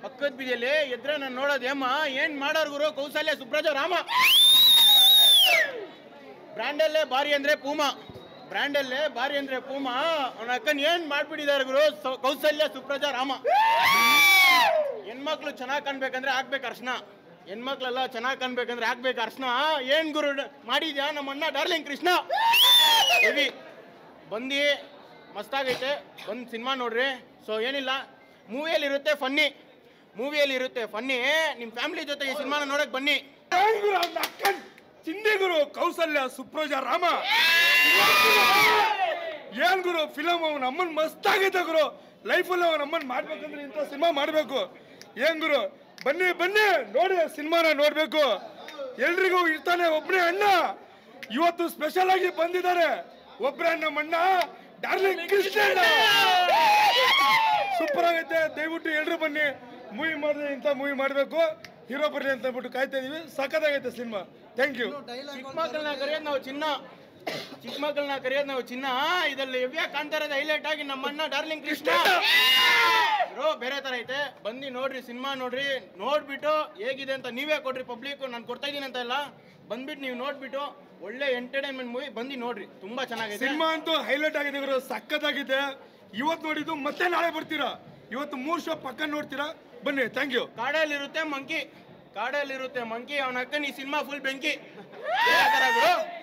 ಪಕ್ಕದ ಬೀದಿಯಲ್ಲಿ ಎದ್ರೆ ನಾನು ನೋಡೋದು ಏಮ್ಮ ಏನ್ ಮಾಡೋರ್ ಗುರು ಕೌಸಲ್ಯ ಸುಬ್ರಾಜ ರಾಮ ಬ್ರ್ಯಾಂಡಲ್ಲೇ ಬಾರಿ ಅಂದ್ರೆ ಪೂಮಾ ಬ್ರ್ಯಾಂಡಲ್ಲೇ ಬಾರಿ ಅಂದ್ರೆ ಪೂಮಾ ಅವನ ಅಕ್ಕನ್ ಏನ್ ಮಾಡ್ಬಿಟ್ಟಿದ್ದಾರೆ ಗುರು ಸ- ಕೌಸಲ್ಯ ಸುಪ್ರಜಾ ರಾಮ ಹೆಣ್ಮಕ್ಳು ಚೆನ್ನಾಗಿ ಕಾಣ್ಬೇಕಂದ್ರೆ ಹಾಕ್ಬೇಕು ಅರ್ಶನ ಹೆಣ್ಮಕ್ಳೆಲ್ಲ ಚೆನ್ನಾಗಿ ಕಾಣ್ಬೇಕಂದ್ರೆ ಹಾಕ್ಬೇಕು ಅರ್ಶನ ಏನ್ ಗುರು ಮಾಡಿದ್ಯಾ ನಮ್ಮ ಅಣ್ಣ ಡಾರ್ಲಿಂಗ್ ಕೃಷ್ಣ ಹೆವಿ ಬಂದು ಮಸ್ತಾಗೈತೆ ಬಂದು ಸಿನಿಮಾ ನೋಡ್ರಿ ಸೊ ಏನಿಲ್ಲ ಮೂವಿಯಲ್ಲಿ ಇರುತ್ತೆ ಫನ್ನಿ ಮೂವಿಯಲ್ಲಿ ಇರುತ್ತೆ ಫನ್ನಿ ನಿಮ್ಮ ಫ್ಯಾಮಿಲಿ ಜೊತೆ ಈ ಸಿನಿಮಾನ ನೋಡಕ್ ಬನ್ನಿ ಏನ್ ಗುರು ಅವ್ನ ಅಕ್ಕನ್ ಚಿಂದಿ ಗುರು ಕೌಸಲ್ಯ ಸುಪ್ರೋಜ ರಾಮ ಏನ್ ಗುರು ಫಿಲಮ್ ಅವನ ಅಮ್ಮನ್ ಮಸ್ತ್ ಆಗೈತೆ ಗುರು ಲೈಫಲ್ಲಿ ಅವನ ಅಮ್ಮನ್ ಮಾಡ್ಬೇಕಂದ್ರೆ ಇಂಥ ಸಿನಿಮಾ ಮಾಡ್ಬೇಕು ಏನ್ ಗುರು ಬನ್ನಿ ಬನ್ನಿ ನೋಡಿ ಸಿನಿಮಾನ ನೋಡ್ಬೇಕು ಎಲ್ರಿಗೂ ಇರ್ತಾನೆ ಒಬ್ಬನೇ ಅಣ್ಣ ಇವತ್ತು ಸ್ಪೆಷಲ್ ಆಗಿ ಬಂದಿದ್ದಾರೆ ಒಬ್ರೇ ನಮ್ಮ ಅಣ್ಣ ಡಾರ್ಲಿಂಗ್ ಕೃಷ್ಣ ಸೂಪರ್ ಆಗೈತೆ ದಯವಿಟ್ಟು ಎಲ್ರು ಬನ್ನಿ ಮೂವಿ ಮಾಡಿದ್ರೆ ಇಂಥ ಮೂವಿ ಮಾಡಬೇಕು ಹೀರೋ ಬರ್ಲಿ ಅಂತ ಅಂದ್ಬಿಟ್ಟು ಕಾಯ್ತಾ ಇದೀವಿ ಸಖತ್ತಾಗೈತೆ ಸಿನಿಮಾ ಥ್ಯಾಂಕ್ ಯು ಚಿಕ್ಕ ಮಕ್ಕಳನ್ನ ಕರೆಯೋದು ನಾವು ಚಿನ್ನ ಚಿಕ್ಕ ಮಕ್ಕಳನ್ನ ಕರೆಯೋದು ನಾವು ಚಿನ್ನ ಇದ್ರಲ್ಲಿ ಹೆವಿಯಾಗಿ ಕಾಣ್ತಾ ಇರೋದು ಹೈಲೈಟ್ ಆಗಿ ನಮ್ಮ ಅಣ್ಣ ಡಾರ್ಲಿಂಗ್ ಕೃಷ್ಣ ಬ್ರೋ ಬೇರೆ ತರ ಐತೆ ಬಂದು ನೋಡ್ರಿ ಸಿನಿಮಾ ನೋಡ್ರಿ ನೋಡ್ಬಿಟ್ಟು ಹೇಗಿದೆ ಅಂತ ನೀವೇ ಕೊಡ್ರಿ ಪಬ್ಲಿಕ್ ನಾನು ಕೊಡ್ತಾ ಇದೀನಿ ಅಂತ ಇಲ್ಲ ಬಂದ್ಬಿಟ್ಟು ನೀವು ನೋಡ್ಬಿಟ್ಟು ಒಳ್ಳೆ ಎಂಟರ್ಟೈನ್ಮೆಂಟ್ ಮೂವಿ ಬಂದು ನೋಡ್ರಿ ತುಂಬಾ ಚೆನ್ನಾಗಿದೆ ಸಿನಿಮಾ ಅಂತೂ ಹೈಲೈಟ್ ಆಗಿದೆ ಗುರು ಸಖತ್ತಾಗಿದೆ ಇವತ್ತು ನೋಡಿದ್ದು ಮತ್ತೆ ನಾಳೆ ಬರ್ತೀರಾ ಇವತ್ತು ಮೂರು ಶೋ ಪಕ್ಕ ನೋಡ್ತೀರಾ ಬನ್ನಿ ಥ್ಯಾಂಕ್ ಯು ಕಾಡಲ್ಲಿರುತ್ತೆ ಮಂಕಿ ಕಾಡಲ್ಲಿರುತ್ತೆ ಮಂಕಿ ಅವನ ಅಕ್ಕನ ಈ ಸಿನಿಮಾ ಫುಲ್ ಬೆಂಕಿ ಬೇರೆ ತರ ಗುರು